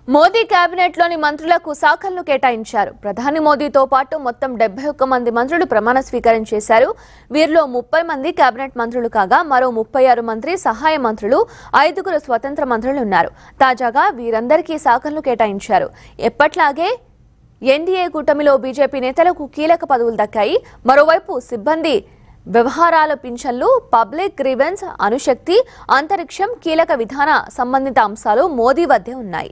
Modi cabinet లోని మంత్రులకు శాఖలను కేటాయించారు ప్రధాని మోదీతో పాటు మొత్తం డెబ్బై ఒక్క మంది మంత్రులు ప్రమాణ స్వీకారం చేశారు వీరిలో ముప్పై మంది కేబినెట్ మంత్రులు కాగా మరో ముప్పై ఆరు మంత్రి సహాయ మంత్రులు ఐదుగురు స్వతంత్ర మంత్రులు ఉన్నారు తాజాగా వీరందరికీ శాఖలను కేటాయించారు ఎప్పట్లాగే ఎన్డీఏ కూటమిలో బీజేపీ నేతలకు కీలక పదవులు దక్కాయి మరోవైపు సిబ్బంది వ్యవహారాల పింఛన్లు పబ్లిక్ గ్రీవెన్స్ అణుశక్తి అంతరిక్షం కీలక విధాన సంబంధిత అంశాలు మోదీ వద్దే ఉన్నాయి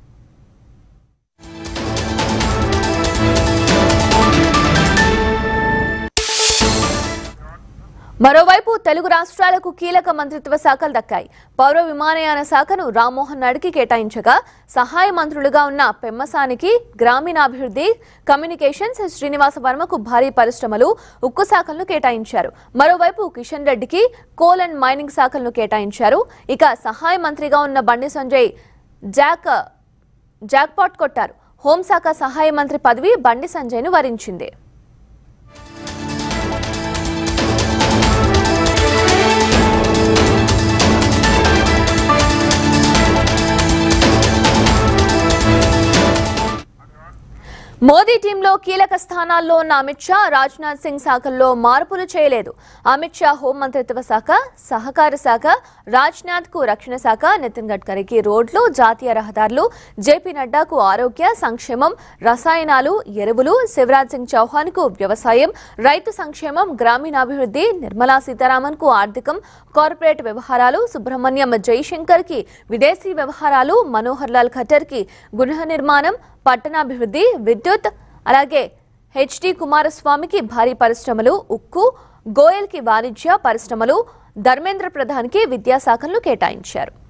మరోవైపు తెలుగు రాష్ట్రాలకు కీలక మంత్రిత్వ శాఖలు దక్కాయి పౌర విమానయాన శాఖను రామ్మోహన్ నాయుడుకి కేటాయించగా సహాయ మంత్రులుగా ఉన్న పెమ్మసానికి గ్రామీణాభివృద్ధి కమ్యూనికేషన్స్ శ్రీనివాస వర్మకు భారీ పరిశ్రమలు ఉక్కు శాఖలను కేటాయించారు మరోవైపు కిషన్ రెడ్డికి కోల్ అండ్ మైనింగ్ శాఖలను కేటాయించారు ఇక సహాయ మంత్రిగా ఉన్న బండి సంజయ్ జాక్ జాక్పాట్ కొట్టారు హోంశాఖ సహాయ మంత్రి పదవి బండి సంజయ్ను వరించింది మోదీ టీంలో కీలక స్థానాల్లో ఉన్న అమిత్ షా రాజ్నాథ్ సింగ్ శాఖల్లో మార్పులు చేయలేదు అమిత్ షా హోం మంత్రిత్వ శాఖ సహకార శాఖ రాజ్నాథ్ కు రక్షణ శాఖ నితిన్ గడ్కరీకి రోడ్లు జాతీయ రహదారులు జేపీ నడ్డాకు ఆరోగ్య సంక్షేమం రసాయనాలు ఎరువులు శివరాజ్ సింగ్ చౌహాన్ కు వ్యవసాయం రైతు సంక్షేమం గ్రామీణాభివృద్ధి నిర్మలా సీతారామన్ కు ఆర్థికం కార్పొరేట్ వ్యవహారాలు సుబ్రహ్మణ్యం జైశంకర్ కి విదేశీ వ్యవహారాలు మనోహర్ లాల్ ఖట్టర్ కి గృహ నిర్మాణం పట్టణాభివృద్ధి విద్యుత్ అలాగే హెచ్డి కుమారస్వామికి భారీ పరిశ్రమలు ఉక్కు గోయల్కి వాణిజ్య పరిశ్రమలు ధర్మేంద్ర ప్రధాన్కి విద్యాశాఖలను కేటాయించారు